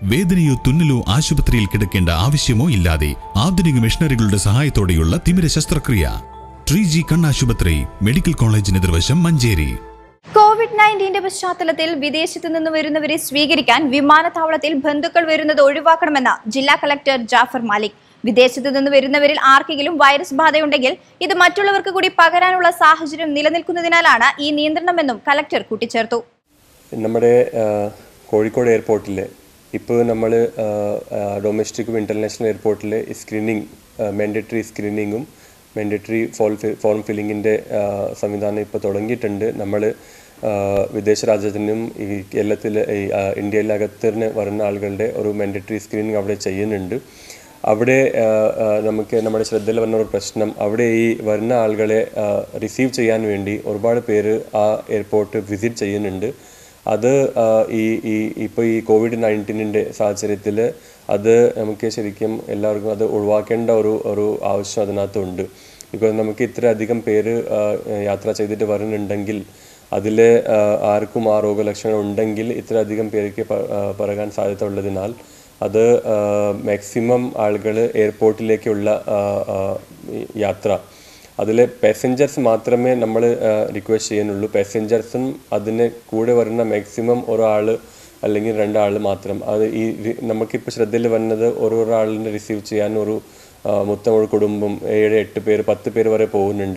വേദനയോ തുന്നലോ ആശുപത്രിയിൽ കിടക്കേണ്ട ആവശ്യമോ ഇല്ലാതെ ആധുനിക മെഷീനറികളുടെ സഹായത്തോടെയുള്ള തിമിര ശസ്ത്രക്രിയ ട്രീ ജി കണ്ണാശുപത്രി മെഡിക്കൽ കോളേജിന് എതിർവശം മഞ്ചേരി കോവിഡ് നയൻറ്റീന്റെ പശ്ചാത്തലത്തിൽ വിദേശത്തു നിന്ന് വരുന്നവരെ സ്വീകരിക്കാൻ വിമാനത്താവളത്തിൽ ബന്ധുക്കൾ വരുന്നത് ഒഴിവാക്കണമെന്ന് ജില്ലാ കളക്ടർ ജാഫർ മാലിക് വിദേശത്തു നിന്ന് വരുന്നവരിൽ ആർക്കെങ്കിലും വൈറസ് ബാധയുണ്ടെങ്കിൽ ഇത് മറ്റുള്ളവർക്ക് കൂടി പകരാനുള്ള സാഹചര്യം നിലനിൽക്കുന്നതിനാലാണ് ഈ നിയന്ത്രണമെന്നും കളക്ടർ കൂട്ടിച്ചേർത്തു നമ്മുടെ ആ, കോഴിക്കോട് എയർപോർട്ടിൽ ഇപ്പോൾ നമ്മൾ ഡൊമസ്റ്റിക്കും ഇൻ്റർനാഷണൽ എയർപോർട്ടിലെ സ്ക്രീനിങ് മാൻഡറ്ററി സ്ക്രീനിങ്ങും മാൻഡറ്ററി ഫോൾ ഫോം ഫില്ലിങ്ങിൻ്റെ സംവിധാനം ഇപ്പോൾ തുടങ്ങിയിട്ടുണ്ട് നമ്മൾ വിദേശ രാജ്യത്തിനും ഈ കേരളത്തിൽ ഈ ആ, ഇന്ത്യയിലകത്തിന് വരുന്ന ആളുകളുടെ ഒരു മാൻഡറ്ററി സ്ക്രീനിങ് അവിടെ ചെയ്യുന്നുണ്ട് അവിടെ ആ, ആ, നമുക്ക് നമ്മുടെ ശ്രദ്ധയിൽ വരുന്ന ഒരു പ്രശ്നം അവിടെ ഈ വരുന്ന ആളുകളെ റിസീവ് ചെയ്യാൻ വേണ്ടി ഒരുപാട് പേര് ആ എയർപോർട്ട് വിസിറ്റ് ചെയ്യുന്നുണ്ട് അത് ആ, ഈ ഈ ഇപ്പോൾ ഈ കോവിഡ് നയൻറ്റീനിൻ്റെ സാഹചര്യത്തിൽ അത് നമുക്ക് ശരിക്കും എല്ലാവർക്കും അത് ഒഴിവാക്കേണ്ട ഒരു ഒരു ആവശ്യം അതിനകത്തുണ്ട് ബിക്കോസ് നമുക്ക് ഇത്ര അധികം പേര് ആ, യാത്ര ചെയ്തിട്ട് വരുന്നുണ്ടെങ്കിൽ അതിൽ ആർക്കും ആ രോഗലക്ഷണം ഉണ്ടെങ്കിൽ ഇത്ര അധികം പേർക്ക് പ- ആ, പരകാൻ സാധ്യത ഉള്ളതിനാൽ അത് മാക്സിമം ആളുകൾ എയർപോർട്ടിലേക്കുള്ള ആ, ആ, ഈ യാത്ര അതിൽ പാസഞ്ചേഴ്സ് മാത്രമേ നമ്മൾ റിക്വസ്റ്റ് ചെയ്യുന്നുള്ളൂ പാസഞ്ചേഴ്സും അതിന് കൂടെ വരുന്ന മാക്സിമം ഒരാൾ അല്ലെങ്കിൽ രണ്ടാൾ മാത്രം അത് ഈ രി- നമുക്കിപ്പോൾ ശ്രദ്ധയിൽ വരുന്നത് ഓരോരാളിനെ റിസീവ് ചെയ്യാൻ ഒരു ആ, മൊത്തം ഒരു കുടുംബം ഏഴ് എട്ട് പേര് പത്ത് പേര് വരെ പോകുന്നുണ്ട്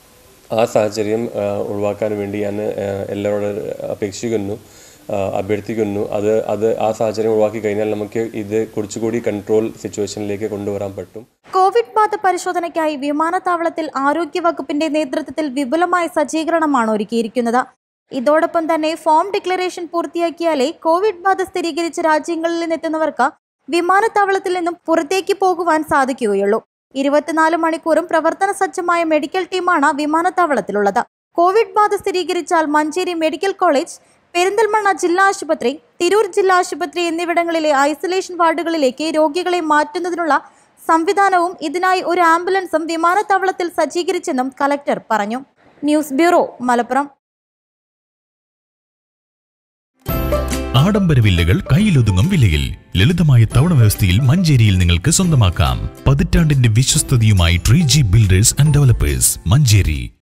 ആ സാഹചര്യം ആ, ഒഴിവാക്കാൻ വേണ്ടി ഞാൻ ആ, എല്ലാവരോടും അപേക്ഷിക്കുന്നു ആ, അഭ്യർത്ഥിക്കുന്നു അത് അത് ആ സാഹചര്യം ഒഴിവാക്കി കഴിഞ്ഞാൽ നമുക്ക് ഇത് കുറച്ചുകൂടി കൺട്രോൾ സിറ്റുവേഷനിലേക്ക് കൊണ്ടുവരാൻ പറ്റും കോവിഡ് ബാധ പരിശോധനയ്ക്കായി വിമാനത്താവളത്തിൽ ആരോഗ്യവകുപ്പിന്റെ നേതൃത്വത്തിൽ വിപുലമായ സജ്ജീകരണമാണ് ഒരുക്കിയിരിക്കുന്നത് ഇതോടൊപ്പം തന്നെ ഫോം ഡിക്ലറേഷൻ പൂർത്തിയാക്കിയാലേ കോവിഡ് ബാധ സ്ഥിരീകരിച്ച രാജ്യങ്ങളിൽ നിന്നെത്തുന്നവർക്ക് വിമാനത്താവളത്തിൽ നിന്നും പുറത്തേക്ക് പോകുവാൻ സാധിക്കുകയുള്ളൂ ഇരുപത്തിനാല് മണിക്കൂറും പ്രവർത്തന സജ്ജമായ മെഡിക്കൽ ടീമാണ് വിമാനത്താവളത്തിലുള്ളത് കോവിഡ് ബാധ സ്ഥിരീകരിച്ചാൽ മഞ്ചേരി മെഡിക്കൽ കോളേജ് പെരിന്തൽമണ്ണ ജില്ലാ ആശുപത്രി തിരൂർ ജില്ലാ ആശുപത്രി എന്നിവിടങ്ങളിലെ ഐസൊലേഷൻ വാർഡുകളിലേക്ക് രോഗികളെ മാറ്റുന്നതിനുള്ള സംവിധാനവും ഇതിനായി ഒരു ആംബുലൻസും വിമാനത്താവളത്തിൽ സജ്ജീകരിച്ചെന്നും കലക്ടർ പറഞ്ഞു ന്യൂസ് ബ്യൂറോ മലപ്പുറം ആഡംബര വില്ലകൾ കയ്യിലൊതുങ്ങും വിലയിൽ ലളിതമായ തവണ വ്യവസ്ഥയിൽ മഞ്ചേരിയിൽ നിങ്ങൾക്ക് സ്വന്തമാക്കാം പതിറ്റാണ്ടിന്റെ വിശ്വസ്തതയുമായി ട്രീ ജി ബിൽഡേഴ്സ് ആൻഡ് ഡെവലപ്പേഴ്സ് മഞ്ചേരി